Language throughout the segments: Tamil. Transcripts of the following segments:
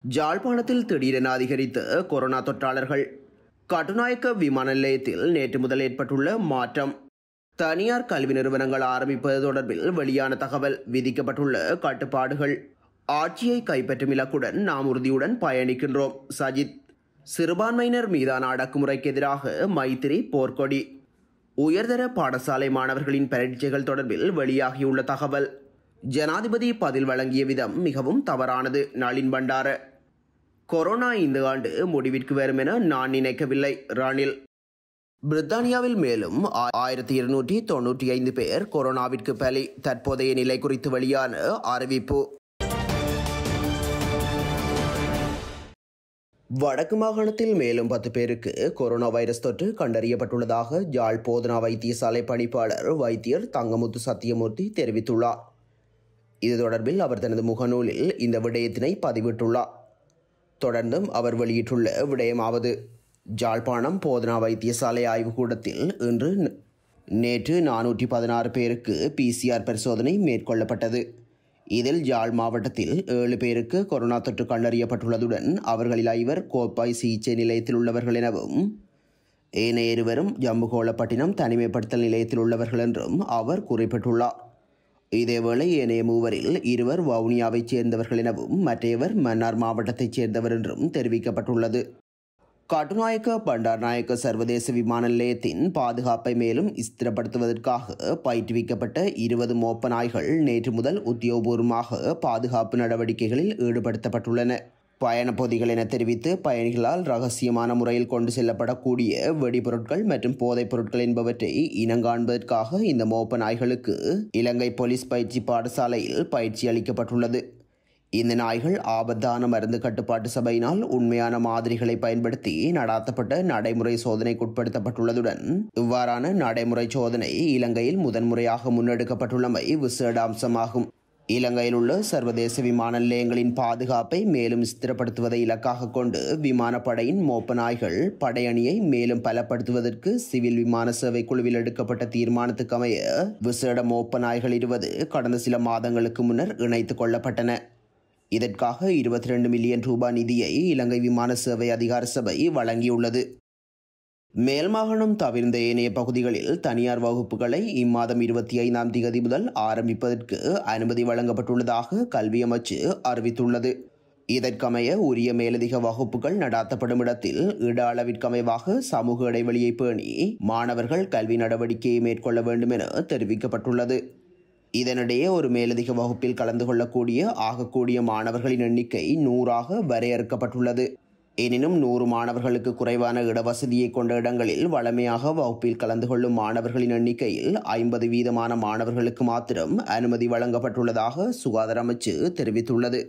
ஜாழ்ப்பாணத்தில் திடீரென அதிகரித்த கொரோனா தொற்றாளர்கள் கட்டுநாயக்க விமான நிலையத்தில் நேற்று முதல் ஏற்பட்டுள்ள மாற்றம் தனியார் கல்வி நிறுவனங்கள் ஆரம்பிப்பது தொடர்பில் வெளியான தகவல் விதிக்கப்பட்டுள்ள கட்டுப்பாடுகள் ஆட்சியை கைப்பற்றும் இலக்குடன் நாம் உறுதியுடன் பயணிக்கின்றோம் சஜித் சிறுபான்மையினர் மீதான அடக்குமுறைக்கு எதிராக மைத்திரி போர்க்கொடி உயர்தர பாடசாலை மாணவர்களின் பரீட்சைகள் தொடர்பில் வெளியாகியுள்ள தகவல் ஜனாதிபதி பதில் வழங்கிய விதம் மிகவும் தவறானது நளின் பண்டார கொரோனா இந்த ஆண்டு முடிவிற்கு வரும் என நான் நினைக்கவில்லை ரணில் பிரித்தானியாவில் மேலும் ஆயிரத்தி இருநூற்றி தொன்னூற்றி ஐந்து பேர் கொரோனாவிற்கு பலி தற்போதைய நிலை குறித்து வெளியான அறிவிப்பு வடக்கு மாகாணத்தில் மேலும் பத்து பேருக்கு கொரோனா வைரஸ் தொற்று கண்டறியப்பட்டுள்ளதாக யாழ் போதனா வைத்தியசாலை பணிப்பாளர் வைத்தியர் தங்கமுத்து சத்தியமூர்த்தி தெரிவித்துள்ளார் இது தொடர்பில் அவர் தனது முகநூலில் இந்த விடயத்தினை பதிவிட்டுள்ளார் தொடர்ந்தும் அவர் வெளியிட்டுள்ள விடயமாவது ஜாழ்ப்பாணம் போதனா வைத்தியசாலை ஆய்வுக்கூடத்தில் இன்று நேற்று நானூற்றி பதினாறு பேருக்கு பிசிஆர் பரிசோதனை மேற்கொள்ளப்பட்டது இதில் ஜாழ் மாவட்டத்தில் ஏழு பேருக்கு கொரோனா தொற்று கண்டறியப்பட்டுள்ளதுடன் அவர்களில் ஐவர் கோப்பாய் சிகிச்சை நிலையத்தில் உள்ளவர்கள் எனவும் ஏனைய இருவரும் ஜம்புகோளப்பட்டினம் தனிமைப்படுத்தல் நிலையத்தில் உள்ளவர்கள் என்றும் அவர் குறிப்பிட்டுள்ளார் இதேவேளை ஏனைய மூவரில் இருவர் வவுனியாவைச் சேர்ந்தவர்கள் எனவும் மற்றையவர் மன்னார் மாவட்டத்தைச் சேர்ந்தவர் என்றும் தெரிவிக்கப்பட்டுள்ளது கட்டுநாயக்க பண்டார்நாயக்க சர்வதேச விமான நிலையத்தின் பாதுகாப்பை மேலும் ஸ்திரப்படுத்துவதற்காக பயிற்றுவிக்கப்பட்ட இருபது மோப்ப நாய்கள் நேற்று முதல் உத்தியோகபூர்வமாக பாதுகாப்பு நடவடிக்கைகளில் ஈடுபடுத்தப்பட்டுள்ளன பயண பொதிகள் என தெரிவித்து பயணிகளால் ரகசியமான முறையில் கொண்டு செல்லப்படக்கூடிய வெடிபொருட்கள் மற்றும் போதைப் பொருட்கள் என்பவற்றை இனங்காண்பதற்காக இந்த மோப்ப நாய்களுக்கு இலங்கை போலீஸ் பயிற்சி பாடசாலையில் பயிற்சி அளிக்கப்பட்டுள்ளது இந்த நாய்கள் ஆபத்தான மருந்து கட்டுப்பாட்டு சபையினால் உண்மையான மாதிரிகளை பயன்படுத்தி நடாத்தப்பட்ட நடைமுறை சோதனைக்குட்படுத்தப்பட்டுள்ளதுடன் இவ்வாறான நடைமுறை சோதனை இலங்கையில் முதன்முறையாக முன்னெடுக்கப்பட்டுள்ளமை விசேட அம்சமாகும் இலங்கையில் உள்ள சர்வதேச விமான நிலையங்களின் பாதுகாப்பை மேலும் ஸ்திரப்படுத்துவதை இலக்காக கொண்டு விமானப்படையின் மோப்ப நாய்கள் படையணியை மேலும் பலப்படுத்துவதற்கு சிவில் விமான சேவை குழுவில் எடுக்கப்பட்ட தீர்மானத்துக்கு அமைய விசேட மோப்ப நாய்கள் இருபது கடந்த சில மாதங்களுக்கு முன்னர் இணைத்துக் கொள்ளப்பட்டன இதற்காக இருபத்தி ரெண்டு மில்லியன் ரூபாய் நிதியை இலங்கை விமான சேவை அதிகார சபை வழங்கியுள்ளது மேல் மாகாணம் தவிர்ந்த ஏனைய பகுதிகளில் தனியார் வகுப்புகளை இம்மாதம் இருபத்தி ஐந்தாம் திகதி முதல் ஆரம்பிப்பதற்கு அனுமதி வழங்கப்பட்டுள்ளதாக கல்வி அமைச்சு அறிவித்துள்ளது இதற்கமைய உரிய மேலதிக வகுப்புகள் நடாத்தப்படும் இடத்தில் இட அளவிற்கமைவாக சமூக இடைவெளியை பேணி மாணவர்கள் கல்வி நடவடிக்கையை மேற்கொள்ள வேண்டும் என தெரிவிக்கப்பட்டுள்ளது இதனிடையே ஒரு மேலதிக வகுப்பில் கலந்து கொள்ளக்கூடிய ஆகக்கூடிய மாணவர்களின் எண்ணிக்கை நூறாக வரையறுக்கப்பட்டுள்ளது எனினும் நூறு மாணவர்களுக்கு குறைவான இடவசதியை கொண்ட இடங்களில் வழமையாக வகுப்பில் கலந்து கொள்ளும் மாணவர்களின் எண்ணிக்கையில் ஐம்பது வீதமான மாணவர்களுக்கு மாத்திரம் அனுமதி வழங்கப்பட்டுள்ளதாக சுகாதார அமைச்சு தெரிவித்துள்ளது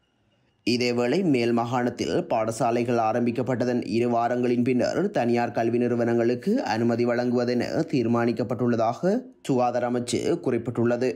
இதேவேளை மேல் மாகாணத்தில் பாடசாலைகள் ஆரம்பிக்கப்பட்டதன் இரு வாரங்களின் பின்னர் தனியார் கல்வி நிறுவனங்களுக்கு அனுமதி வழங்குவதென தீர்மானிக்கப்பட்டுள்ளதாக சுகாதார அமைச்சு குறிப்பிட்டுள்ளது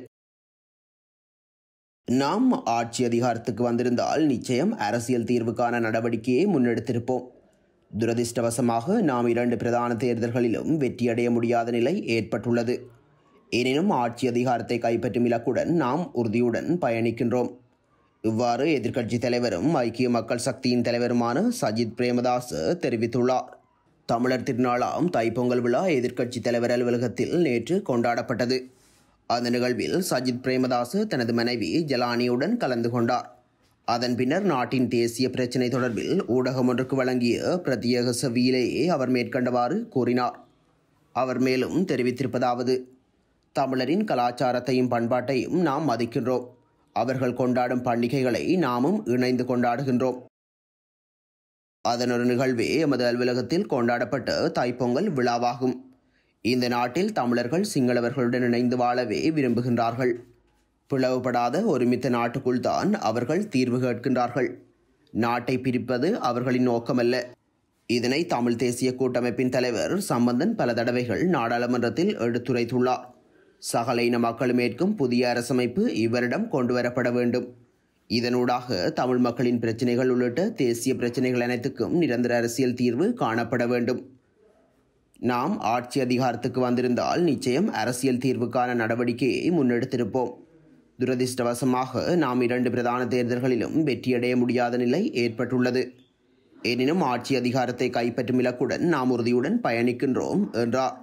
நாம் ஆட்சி அதிகாரத்துக்கு வந்திருந்தால் நிச்சயம் அரசியல் தீர்வுக்கான நடவடிக்கையை முன்னெடுத்திருப்போம் துரதிர்ஷ்டவசமாக நாம் இரண்டு பிரதான தேர்தல்களிலும் வெற்றியடைய முடியாத நிலை ஏற்பட்டுள்ளது எனினும் ஆட்சி அதிகாரத்தை கைப்பற்றும் இலக்குடன் நாம் உறுதியுடன் பயணிக்கின்றோம் இவ்வாறு எதிர்க்கட்சி தலைவரும் ஐக்கிய மக்கள் சக்தியின் தலைவருமான சஜித் பிரேமதாஸ் தெரிவித்துள்ளார் தமிழர் திருநாளாம் தைப்பொங்கல் விழா எதிர்க்கட்சி தலைவர் அலுவலகத்தில் நேற்று கொண்டாடப்பட்டது அந்த நிகழ்வில் சஜித் பிரேமதாஸ் தனது மனைவி ஜலானியுடன் கலந்து கொண்டார் அதன் பின்னர் நாட்டின் தேசிய பிரச்சினை தொடர்பில் ஊடகம் ஒன்றுக்கு வழங்கிய பிரத்யேக செவியிலேயே அவர் மேற்கண்டவாறு கூறினார் அவர் மேலும் தெரிவித்திருப்பதாவது தமிழரின் கலாச்சாரத்தையும் பண்பாட்டையும் நாம் மதிக்கின்றோம் அவர்கள் கொண்டாடும் பண்டிகைகளை நாமும் இணைந்து கொண்டாடுகின்றோம் அதனொரு நிகழ்வே எமது அலுவலகத்தில் கொண்டாடப்பட்ட தைப்பொங்கல் விழாவாகும் இந்த நாட்டில் தமிழர்கள் சிங்களவர்களுடன் இணைந்து வாழவே விரும்புகின்றார்கள் பிளவுபடாத ஒருமித்த நாட்டுக்குள் தான் அவர்கள் தீர்வு கேட்கின்றார்கள் நாட்டை பிரிப்பது அவர்களின் நோக்கமல்ல இதனை தமிழ் தேசிய கூட்டமைப்பின் தலைவர் சம்பந்தன் பல தடவைகள் நாடாளுமன்றத்தில் எடுத்துரைத்துள்ளார் சகல இன மக்களும் ஏற்கும் புதிய அரசமைப்பு இவரிடம் கொண்டுவரப்பட வேண்டும் இதனூடாக தமிழ் மக்களின் பிரச்சினைகள் உள்ளிட்ட தேசிய பிரச்சினைகள் அனைத்துக்கும் நிரந்தர அரசியல் தீர்வு காணப்பட வேண்டும் நாம் ஆட்சி அதிகாரத்துக்கு வந்திருந்தால் நிச்சயம் அரசியல் தீர்வுக்கான நடவடிக்கையை முன்னெடுத்திருப்போம் துரதிர்ஷ்டவசமாக நாம் இரண்டு பிரதான தேர்தல்களிலும் வெற்றியடைய முடியாத நிலை ஏற்பட்டுள்ளது எனினும் ஆட்சி அதிகாரத்தை கைப்பற்றும் இலக்குடன் நாம் உறுதியுடன் பயணிக்கின்றோம் என்றார்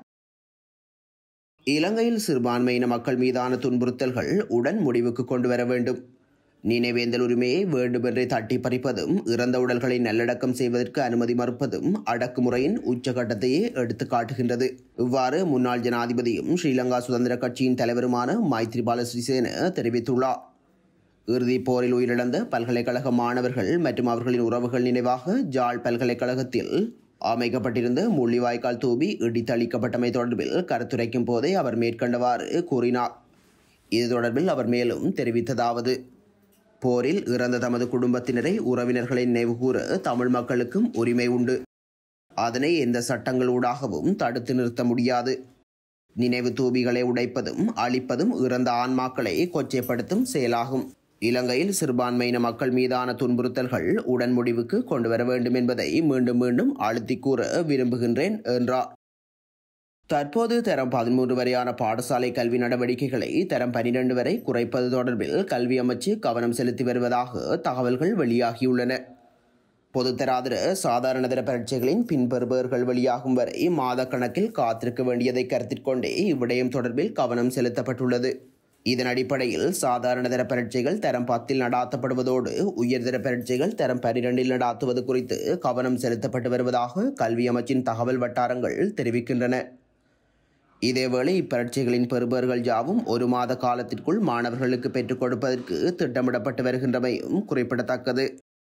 இலங்கையில் சிறுபான்மையின மக்கள் மீதான துன்புறுத்தல்கள் உடன் முடிவுக்கு கொண்டு வர வேண்டும் நினைவேந்தல் உரிமையை வேண்டுமென்றே தட்டி பறிப்பதும் இறந்த உடல்களை நல்லடக்கம் செய்வதற்கு அனுமதி மறுப்பதும் அடக்குமுறையின் உச்சகட்டத்தையே எடுத்து காட்டுகின்றது இவ்வாறு முன்னாள் ஜனாதிபதியும் ஸ்ரீலங்கா சுதந்திர கட்சியின் தலைவருமான மைத்ரிபால சிறிசேன தெரிவித்துள்ளார் இறுதிப் போரில் உயிரிழந்த பல்கலைக்கழக மாணவர்கள் மற்றும் அவர்களின் உறவுகள் நினைவாக ஜாழ் பல்கலைக்கழகத்தில் அமைக்கப்பட்டிருந்த முள்ளிவாய்க்கால் தூவி இடித்தளிக்கப்பட்டமை தொடர்பில் கருத்துரைக்கும் போதே அவர் மேற்கண்டவாறு கூறினார் இது தொடர்பில் அவர் மேலும் தெரிவித்ததாவது போரில் இறந்த தமது குடும்பத்தினரை உறவினர்களை நினைவுகூர தமிழ் மக்களுக்கும் உரிமை உண்டு அதனை எந்த சட்டங்களூடாகவும் தடுத்து நிறுத்த முடியாது நினைவு தூபிகளை உடைப்பதும் அழிப்பதும் இறந்த ஆன்மாக்களை கொச்சைப்படுத்தும் செயலாகும் இலங்கையில் சிறுபான்மையின மக்கள் மீதான துன்புறுத்தல்கள் உடன் முடிவுக்கு கொண்டு வர வேண்டும் என்பதை மீண்டும் மீண்டும் அழுத்தி கூற விரும்புகின்றேன் என்றார் தற்போது தரம் பதிமூன்று வரையான பாடசாலை கல்வி நடவடிக்கைகளை தரம் பனிரெண்டு வரை குறைப்பது தொடர்பில் கல்வி அமைச்சு கவனம் செலுத்தி வருவதாக தகவல்கள் வெளியாகியுள்ளன பொதுத்தராதர சாதாரணதர பரீட்சைகளின் பின்பெறுபவர்கள் வெளியாகும் வரை மாதக்கணக்கில் காத்திருக்க வேண்டியதை கருத்தில் கொண்டே இவ்விடயம் தொடர்பில் கவனம் செலுத்தப்பட்டுள்ளது இதன் அடிப்படையில் சாதாரணதர பரீட்சைகள் தரம் பத்தில் நடாத்தப்படுவதோடு உயர்தர பரீட்சைகள் தரம் பனிரெண்டில் நடாத்துவது குறித்து கவனம் செலுத்தப்பட்டு வருவதாக கல்வி அமைச்சின் தகவல் வட்டாரங்கள் தெரிவிக்கின்றன இதேவேளை இப்பரீட்சைகளின் பெறுபவர்கள் யாவும் ஒரு மாத காலத்திற்குள் மாணவர்களுக்கு பெற்றுக் கொடுப்பதற்கு திட்டமிடப்பட்டு வருகின்றமையும் குறிப்பிடத்தக்கது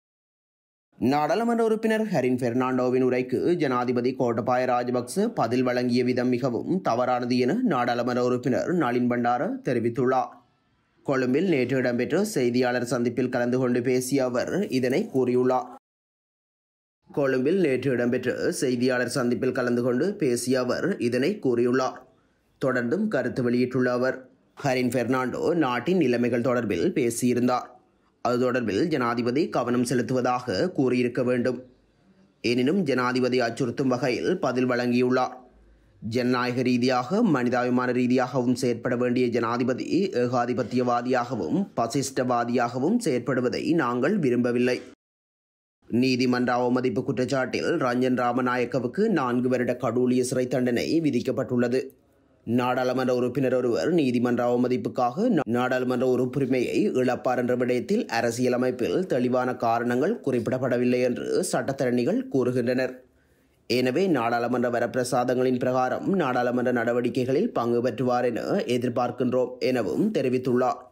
நாடாளுமன்ற உறுப்பினர் ஹரின் பெர்னாண்டோவின் உரைக்கு ஜனாதிபதி கோட்டபாய ராஜபக்ச பதில் வழங்கிய விதம் மிகவும் தவறானது என நாடாளுமன்ற உறுப்பினர் நளின் பண்டார தெரிவித்துள்ளார் கொழும்பில் நேற்று இடம்பெற்ற செய்தியாளர் சந்திப்பில் கலந்து கொண்டு பேசிய அவர் இதனை கூறியுள்ளார் கொழும்பில் நேற்று இடம்பெற்ற செய்தியாளர் சந்திப்பில் கலந்து கொண்டு பேசிய அவர் இதனை கூறியுள்ளார் தொடர்ந்தும் கருத்து வெளியிட்டுள்ள அவர் ஹரின் பெர்னாண்டோ நாட்டின் நிலைமைகள் தொடர்பில் பேசியிருந்தார் அது தொடர்பில் ஜனாதிபதி கவனம் செலுத்துவதாக கூறியிருக்க வேண்டும் எனினும் ஜனாதிபதி அச்சுறுத்தும் வகையில் பதில் வழங்கியுள்ளார் ஜனநாயக ரீதியாக மனிதாபிமான ரீதியாகவும் செயற்பட வேண்டிய ஜனாதிபதி ஏகாதிபத்தியவாதியாகவும் பசிஷ்டவாதியாகவும் செயற்படுவதை நாங்கள் விரும்பவில்லை நீதிமன்ற அவமதிப்பு குற்றச்சாட்டில் ரஞ்சன் ராமநாயக்கவுக்கு நான்கு வருட கடூழிய சிறை தண்டனை விதிக்கப்பட்டுள்ளது நாடாளுமன்ற உறுப்பினர் ஒருவர் நீதிமன்ற அவமதிப்புக்காக நாடாளுமன்ற உறுப்புரிமையை இழப்பார் என்ற விடயத்தில் அரசியலமைப்பில் தெளிவான காரணங்கள் குறிப்பிடப்படவில்லை என்று சட்டத்தரணிகள் கூறுகின்றனர் எனவே நாடாளுமன்ற வரப்பிரசாதங்களின் பிரகாரம் நாடாளுமன்ற நடவடிக்கைகளில் பங்கு பெற்றுவார் என எதிர்பார்க்கின்றோம் எனவும் தெரிவித்துள்ளார்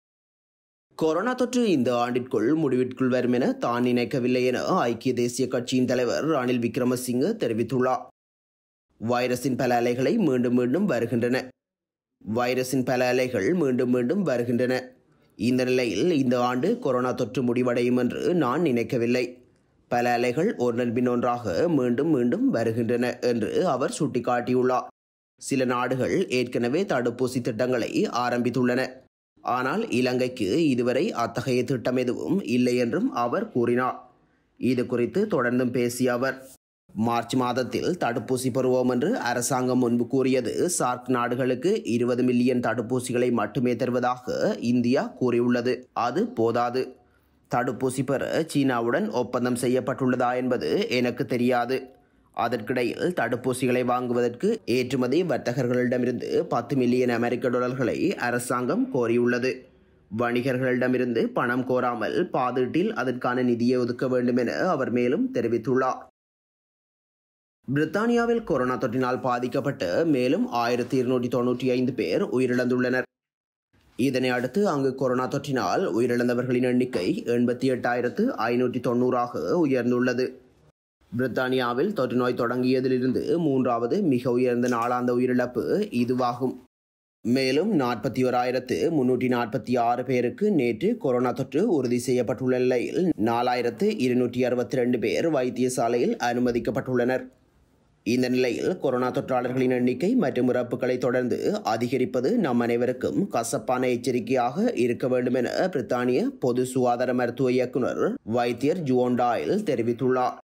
கொரோனா தொற்று இந்த ஆண்டிற்குள் முடிவிற்குள் வரும் என தான் நினைக்கவில்லை என ஐக்கிய தேசிய கட்சியின் தலைவர் ரணில் விக்ரமசிங்க தெரிவித்துள்ளார் வைரஸின் பல அலைகளை மீண்டும் மீண்டும் வருகின்றன வைரஸின் பல அலைகள் மீண்டும் மீண்டும் வருகின்றன இந்த நிலையில் இந்த ஆண்டு கொரோனா தொற்று முடிவடையும் என்று நான் நினைக்கவில்லை பல அலைகள் ஒன்றன் பின் ஒன்றாக மீண்டும் மீண்டும் வருகின்றன என்று அவர் சுட்டிக்காட்டியுள்ளார் சில நாடுகள் ஏற்கனவே தடுப்பூசி திட்டங்களை ஆரம்பித்துள்ளன ஆனால் இலங்கைக்கு இதுவரை அத்தகைய திட்டம் எதுவும் இல்லை என்றும் அவர் கூறினார் இது குறித்து தொடர்ந்தும் பேசிய அவர் மார்ச் மாதத்தில் தடுப்பூசி பெறுவோம் என்று அரசாங்கம் முன்பு கூறியது சார்க் நாடுகளுக்கு இருபது மில்லியன் தடுப்பூசிகளை மட்டுமே தருவதாக இந்தியா கூறியுள்ளது அது போதாது தடுப்பூசி பெற சீனாவுடன் ஒப்பந்தம் செய்யப்பட்டுள்ளதா என்பது எனக்கு தெரியாது அதற்கிடையில் தடுப்பூசிகளை வாங்குவதற்கு ஏற்றுமதி வர்த்தகர்களிடமிருந்து பத்து மில்லியன் அமெரிக்க டாலர்களை அரசாங்கம் கோரியுள்ளது வணிகர்களிடமிருந்து பணம் கோராமல் பாதீட்டில் அதற்கான நிதியை ஒதுக்க வேண்டும் என அவர் மேலும் தெரிவித்துள்ளார் பிரித்தானியாவில் கொரோனா தொற்றினால் பாதிக்கப்பட்ட மேலும் ஆயிரத்தி இருநூற்றி தொன்னூற்றி ஐந்து பேர் உயிரிழந்துள்ளனர் இதனை அடுத்து அங்கு கொரோனா தொற்றினால் உயிரிழந்தவர்களின் எண்ணிக்கை எண்பத்தி எட்டாயிரத்து ஐநூற்றி தொண்ணூறாக உயர்ந்துள்ளது பிரித்தானியாவில் தொற்று நோய் தொடங்கியதிலிருந்து மூன்றாவது மிக உயர்ந்த நாளாந்த உயிரிழப்பு இதுவாகும் மேலும் நாற்பத்தி ஓராயிரத்து முன்னூற்றி நாற்பத்தி ஆறு பேருக்கு நேற்று கொரோனா தொற்று உறுதி செய்யப்பட்டுள்ள நிலையில் நாலாயிரத்து இருநூற்றி அறுபத்தி ரெண்டு பேர் வைத்தியசாலையில் அனுமதிக்கப்பட்டுள்ளனர் இந்த நிலையில் கொரோனா தொற்றாளர்களின் எண்ணிக்கை மற்றும் இறப்புகளை தொடர்ந்து அதிகரிப்பது நம் அனைவருக்கும் கசப்பான எச்சரிக்கையாக இருக்க வேண்டும் என பிரித்தானிய பொது சுகாதார மருத்துவ இயக்குனர் வைத்தியர் ஜுவோன் டாயில் தெரிவித்துள்ளார்